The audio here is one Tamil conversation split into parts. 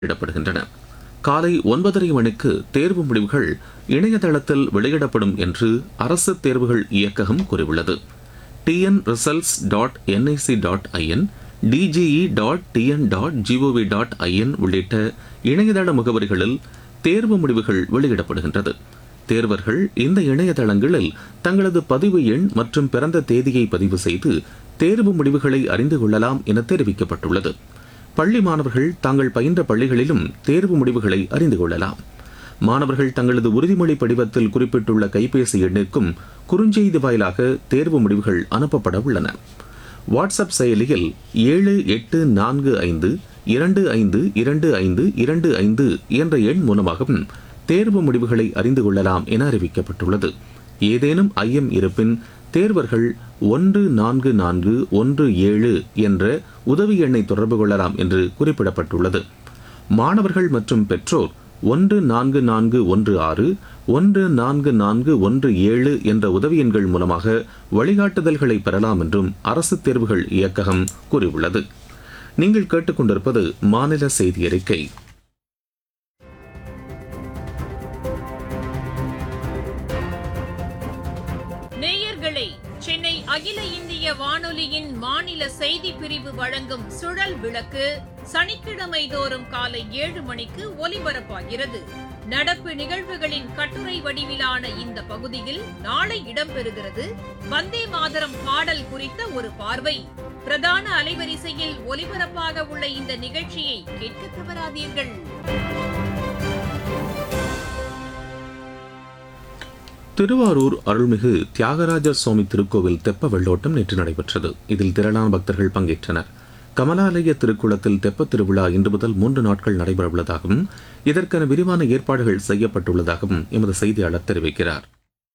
வெளியிடப்படுகின்றன காலை ஒன்பதரை மணிக்கு தேர்வு முடிவுகள் இணையதளத்தில் வெளியிடப்படும் என்று அரசு தேர்வுகள் இயக்ககம் கூறியுள்ளது TN results dot NIC dot IN DGE dot TN dot GOV dot IN உள்ளிட்ட இணையதள முகவரிகளில் தேர்வு முடிவுகள் வெளியிடப்படுகின்றது தேர்வர்கள் இந்த இணையதளங்களில் தங்களது பதிவு எண் மற்றும் பிறந்த தேதியை பதிவு செய்து தேர்வு முடிவுகளை அறிந்து கொள்ளலாம் என தெரிவிக்கப்பட்டுள்ளது பள்ளி மாணவர்கள் தாங்கள் பயின்ற பள்ளிகளிலும் தேர்வு முடிவுகளை அறிந்து கொள்ளலாம் மாணவர்கள் தங்களது உறுதிமொழி படிவத்தில் குறிப்பிட்டுள்ள கைபேசி எண்ணிற்கும் குறுஞ்செய்தி வாயிலாக தேர்வு முடிவுகள் அனுப்பப்பட உள்ளன வாட்ஸ்அப் செயலியில் ஏழு எட்டு நான்கு ஐந்து இரண்டு ஐந்து இரண்டு ஐந்து இரண்டு ஐந்து என்ற எண் மூலமாகவும் தேர்வு முடிவுகளை அறிந்து கொள்ளலாம் என அறிவிக்கப்பட்டுள்ளது ஏதேனும் ஐயம் இருப்பின் தேர்வர்கள் ஒன்று நான்கு நான்கு ஒன்று ஏழு என்ற உதவி எண்ணை தொடர்பு கொள்ளலாம் என்று குறிப்பிடப்பட்டுள்ளது மாணவர்கள் மற்றும் பெற்றோர் ஒன்று நான்கு நான்கு ஒன்று ஆறு ஒன்று நான்கு நான்கு ஒன்று ஏழு என்ற உதவி எண்கள் மூலமாக வழிகாட்டுதல்களை பெறலாம் என்றும் அரசு தேர்வுகள் இயக்ககம் கூறியுள்ளது நீங்கள் கேட்டுக்கொண்டிருப்பது மாநில செய்தி அறிக்கை நேயர்களே சென்னை அகில இந்திய வானொலியின் மாநில செய்தி பிரிவு வழங்கும் சுழல் விளக்கு சனிக்கிழமை தோறும் காலை ஏழு மணிக்கு ஒலிபரப்பாகிறது நடப்பு நிகழ்வுகளின் கட்டுரை வடிவிலான இந்த பகுதியில் நாளை இடம்பெறுகிறது வந்தே மாதரம் பாடல் குறித்த ஒரு பார்வை பிரதான அலைவரிசையில் ஒலிபரப்பாக உள்ள இந்த நிகழ்ச்சியை கேட்க தவறாதீர்கள் திருவாரூர் அருள்மிகு தியாகராஜ சுவாமி திருக்கோவில் தெப்ப வெள்ளோட்டம் நேற்று நடைபெற்றது இதில் திரளான பக்தர்கள் பங்கேற்றனர் கமலாலய திருக்குளத்தில் தெப்ப திருவிழா இன்று முதல் மூன்று நாட்கள் நடைபெறவுள்ளதாகவும் இதற்கென விரிவான ஏற்பாடுகள் செய்யப்பட்டுள்ளதாகவும் எமது செய்தியாளர் தெரிவிக்கிறார்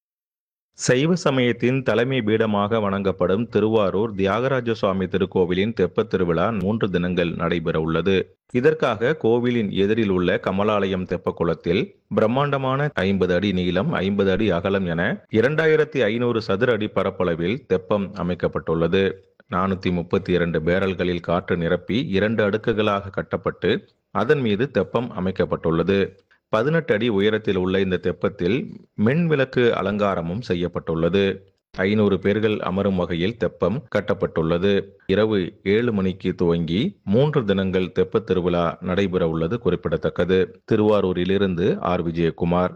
சைவ சமயத்தின் தலைமை பீடமாக வணங்கப்படும் திருவாரூர் தியாகராஜ சுவாமி திருக்கோவிலின் தெப்பத் திருவிழா மூன்று தினங்கள் நடைபெற உள்ளது இதற்காக கோவிலின் எதிரில் உள்ள கமலாலயம் தெப்ப குளத்தில் பிரம்மாண்டமான ஐம்பது அடி நீளம் ஐம்பது அடி அகலம் என இரண்டாயிரத்தி ஐநூறு சதுர அடி பரப்பளவில் தெப்பம் அமைக்கப்பட்டுள்ளது நானூத்தி முப்பத்தி இரண்டு பேரல்களில் காற்று நிரப்பி இரண்டு அடுக்குகளாக கட்டப்பட்டு அதன் மீது தெப்பம் அமைக்கப்பட்டுள்ளது பதினெட்டு அடி உயரத்தில் உள்ள இந்த தெப்பத்தில் மின் விளக்கு அலங்காரமும் செய்யப்பட்டுள்ளது ஐநூறு பேர்கள் அமரும் வகையில் தெப்பம் கட்டப்பட்டுள்ளது இரவு ஏழு மணிக்கு துவங்கி மூன்று தினங்கள் தெப்பத் திருவிழா நடைபெற உள்ளது குறிப்பிடத்தக்கது திருவாரூரிலிருந்து ஆர் விஜயகுமார்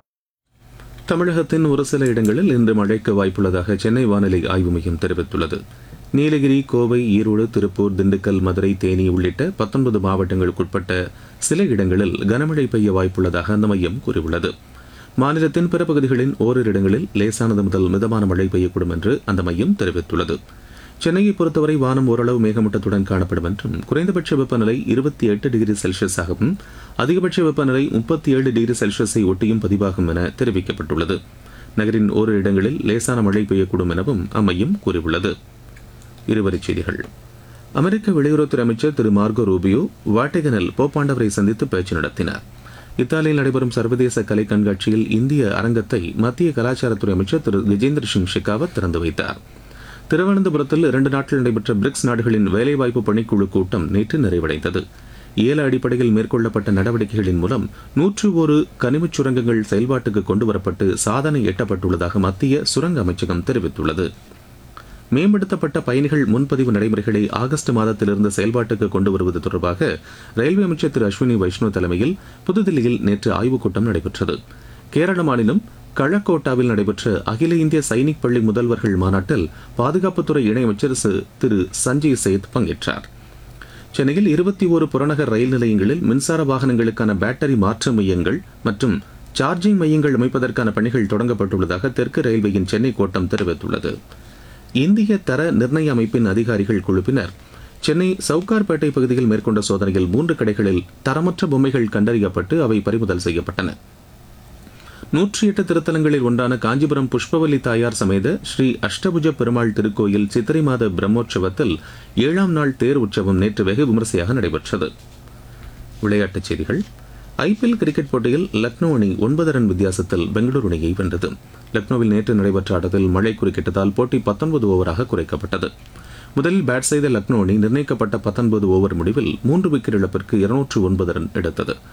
தமிழகத்தின் ஒரு சில இடங்களில் இன்று மழைக்கு வாய்ப்புள்ளதாக சென்னை வானிலை ஆய்வு மையம் தெரிவித்துள்ளது நீலகிரி கோவை ஈரோடு திருப்பூர் திண்டுக்கல் மதுரை தேனி உள்ளிட்ட பத்தொன்பது மாவட்டங்களுக்குட்பட்ட சில இடங்களில் கனமழை பெய்ய வாய்ப்புள்ளதாக அந்த மையம் கூறியுள்ளது மாநிலத்தின் பிற பகுதிகளின் ஓரிரு இடங்களில் லேசானது முதல் மிதமான மழை பெய்யக்கூடும் என்று அந்த மையம் தெரிவித்துள்ளது சென்னையை பொறுத்தவரை வானம் ஓரளவு மேகமூட்டத்துடன் காணப்படும் என்றும் குறைந்தபட்ச வெப்பநிலை இருபத்தி எட்டு டிகிரி செல்சியஸாகவும் அதிகபட்ச வெப்பநிலை முப்பத்தி ஏழு டிகிரி செல்சியஸை ஒட்டியும் பதிவாகும் என தெரிவிக்கப்பட்டுள்ளது நகரின் ஓரிரு இடங்களில் லேசான மழை பெய்யக்கூடும் எனவும் அம்மையம் கூறியுள்ளது இருவரிச் செய்திகள் அமெரிக்க வெளியுறவுத்துறை அமைச்சர் திரு மார்கோ ரூபியோ வாட்டிகனில் போப்பாண்டவரை சந்தித்து பேச்சு நடத்தினார் இத்தாலியில் நடைபெறும் சர்வதேச கலை கண்காட்சியில் இந்திய அரங்கத்தை மத்திய கலாச்சாரத்துறை அமைச்சர் திரு கஜேந்திர சிங் ஷெகாவத் திறந்து வைத்தார் திருவனந்தபுரத்தில் இரண்டு நாட்கள் நடைபெற்ற பிரிக்ஸ் நாடுகளின் வேலைவாய்ப்பு பணிக்குழு கூட்டம் நேற்று நிறைவடைந்தது ஏல அடிப்படையில் மேற்கொள்ளப்பட்ட நடவடிக்கைகளின் மூலம் நூற்று ஒரு கனிமச் சுரங்கங்கள் செயல்பாட்டுக்கு கொண்டுவரப்பட்டு சாதனை எட்டப்பட்டுள்ளதாக மத்திய சுரங்க அமைச்சகம் தெரிவித்துள்ளது மேம்படுத்தப்பட்ட பயணிகள் முன்பதிவு நடைமுறைகளை ஆகஸ்ட் மாதத்திலிருந்து செயல்பாட்டுக்கு கொண்டு வருவது தொடர்பாக ரயில்வே அமைச்சர் திரு அஸ்வினி வைஷ்ணவ் தலைமையில் புதுதில்லியில் நேற்று ஆய்வுக் கூட்டம் நடைபெற்றது கேரள மாநிலம் கழக்கோட்டாவில் நடைபெற்ற அகில இந்திய சைனிக் பள்ளி முதல்வர்கள் மாநாட்டில் பாதுகாப்புத்துறை இணையமைச்சர் சு- திரு சஞ்சய் சேத் பங்கேற்றார் சென்னையில் இருபத்தி ஒரு புறநகர் ரயில் நிலையங்களில் மின்சார வாகனங்களுக்கான பேட்டரி மாற்று மையங்கள் மற்றும் சார்ஜிங் மையங்கள் அமைப்பதற்கான பணிகள் தொடங்கப்பட்டுள்ளதாக தெற்கு ரயில்வேயின் சென்னை கோட்டம் தெரிவித்துள்ளது இந்திய தர நிர்ணய அமைப்பின் அதிகாரிகள் குழுவினர் சென்னை சவுகார்பேட்டை பகுதியில் மேற்கொண்ட சோதனையில் மூன்று கடைகளில் தரமற்ற பொம்மைகள் கண்டறியப்பட்டு அவை பறிமுதல் செய்யப்பட்டன நூற்றி எட்டு திருத்தலங்களில் ஒன்றான காஞ்சிபுரம் புஷ்பவல்லி தாயார் சமேத ஸ்ரீ அஷ்டபுஜ பெருமாள் திருக்கோயில் சித்திரை மாத பிரம்மோற்சவத்தில் ஏழாம் நாள் தேர் உற்சவம் நேற்று வெகு விமரிசையாக நடைபெற்றது விளையாட்டுச் செய்திகள் ஐபிஎல் கிரிக்கெட் போட்டியில் லக்னோ அணி ஒன்பது ரன் வித்தியாசத்தில் பெங்களூரு அணியை வென்றது லக்னோவில் நேற்று நடைபெற்ற ஆட்டத்தில் மழை குறுக்கிட்டதால் போட்டி பத்தொன்பது ஓவராக குறைக்கப்பட்டது முதலில் பேட் செய்த லக்னோ அணி நிர்ணயிக்கப்பட்ட பத்தொன்பது ஓவர் முடிவில் மூன்று விக்கெட் இழப்பிற்கு இருநூற்று ஒன்பது ரன் எடுத்தது